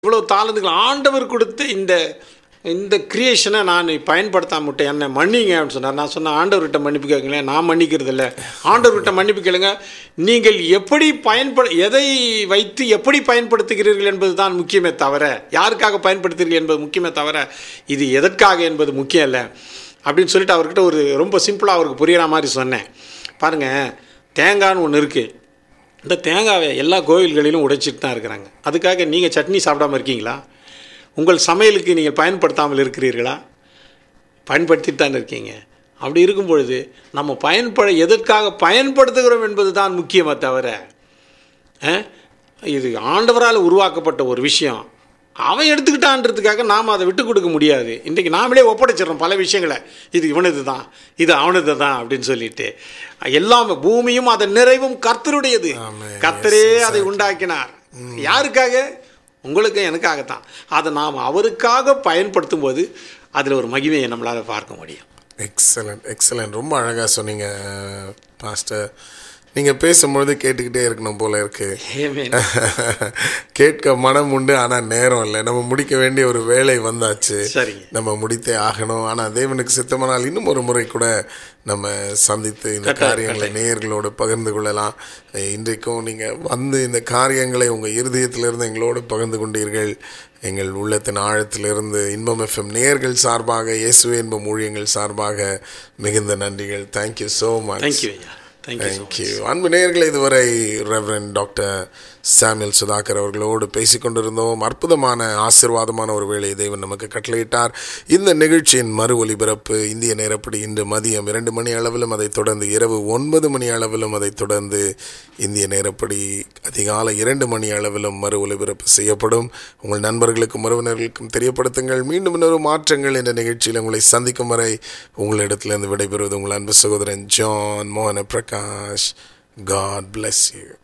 இவ்வளோ தாளந்துகள் ஆண்டவர் கொடுத்த இந்த இந்த கிரியேஷனை நான் பயன்படுத்தாம விட்டேன் என்னை மன்னிங்க அப்படின்னு சொன்னார் நான் சொன்னேன் ஆண்டவர்கிட்ட மன்னிப்பு கேட்கல நான் மன்னிக்கிறது இல்லை ஆண்டவர்கிட்ட மன்னிப்பு கேளுங்க நீங்கள் எப்படி பயன்பட எதை வைத்து எப்படி பயன்படுத்துகிறீர்கள் என்பது தான் முக்கியமே தவிர யாருக்காக பயன்படுத்துகிறீர்கள் என்பது முக்கியமே தவிர இது எதற்காக என்பது முக்கியம் இல்லை அப்படின்னு சொல்லிட்டு அவர்கிட்ட ஒரு ரொம்ப சிம்பிளாக அவருக்கு புரியிற மாதிரி சொன்னேன் பாருங்கள் தேங்காய்னு ஒன்று இருக்குது இந்த தேங்காவை எல்லா கோவில்களிலும் உடைச்சிட்டு தான் இருக்கிறாங்க அதுக்காக நீங்கள் சட்னி சாப்பிடாம இருக்கீங்களா உங்கள் சமையலுக்கு நீங்கள் பயன்படுத்தாமல் இருக்கிறீர்களா பயன்படுத்திட்டு தான் இருக்கீங்க அப்படி இருக்கும் பொழுது நம்ம பயன்பட எதற்காக பயன்படுத்துகிறோம் என்பது தான் முக்கியமே தவிர அஹ், இது ஆண்டவரால் உருவாக்கப்பட்ட ஒரு விஷயம் அவன் எடுத்துக்கிட்டான்றதுக்காக நாம் அதை விட்டு கொடுக்க முடியாது இன்றைக்கு நாமளே ஒப்படைச்சிடறோம் பல விஷயங்களை இது இவனது தான் இது அவனது தான் அப்படின்னு சொல்லிட்டு எல்லாமே பூமியும் அதன் நிறைவும் கர்த்தருடையது ஆமென். கர்த்தரே Yes, அதை உண்டாக்கினார் யாருக்காக உங்களுக்கு எனக்காகத்தான் அதை நாம் அவருக்காக பயன்படுத்தும் போது அதில் ஒரு மகிமையை நம்மளால் பார்க்க முடியும் எக்ஸலண்ட் எக்ஸலண்ட் ரொம்ப அழகாக சொன்னீங்க பாஸ்டர் நீங்கள் பேசும்பொழுது கேட்டுக்கிட்டே இருக்கணும் போல இருக்கு Amen. கேட்க மனம் உண்டு ஆனால் நேரம் இல்லை நம்ம முடிக்க வேண்டிய ஒரு வேலை வந்தாச்சு சரிங்க நம்ம முடித்தே ஆகணும் ஆனால் தேவனுக்கு சித்தமானால் இன்னும் ஒரு முறை கூட நம்ம சந்தித்து இந்த காரியங்களை நேயர்களோடு பகிர்ந்து கொள்ளலாம் இன்றைக்கும் நீங்கள் வந்து இந்த காரியங்களை உங்கள் இருதயத்திலிருந்து எங்களோடு பகிர்ந்து கொண்டீர்கள் எங்கள் உள்ளத்தின் ஆழத்திலிருந்து இன்பம் எஃப்எம் நேயர்கள் சார்பாக இயேசுவே இன்பம் ஊழியங்கள் சார்பாக மிகுந்த நன்றிகள் தேங்க்யூ ஸோ மச் தேங்க்யூ ஐயா தேங்க்யூ தேங்க்யூ அன்பு நேயர்களே இதுவரை ரெவரன் டாக்டர் சாமுவேல் சுதாகர் அவர்களோடு பேசிக்கொண்டிருந்தோம் அற்புதமான ஆசீர்வாதமான ஒரு வேலையை தேவன் நமக்கு கட்டளையிட்டார் இந்த நிகழ்ச்சியின் மறு ஒலிபரப்பு இந்திய நேரப்படி இன்று மதியம் இரண்டு மணி அளவிலும் அதைத் தொடர்ந்து இரவு ஒன்பது மணி அளவிலும் அதைத் தொடர்ந்து இந்திய நேரப்படி அதிகாலை இரண்டு மணி அளவிலும் மறு ஒலிபரப்பு செய்யப்படும் உங்கள் நண்பர்களுக்கும் உறவினர்களுக்கும் தெரியப்படுத்துங்கள் மீண்டும் இன்னொரு மாற்றங்கள் என்ற நிகழ்ச்சியில் உங்களை சந்திக்கும் வரை உங்களிடத்திலிருந்து விடைபெறுவது உங்கள் அன்பு சகோதரன் ஜான் மோகன பிரகாஷ் காட் bless you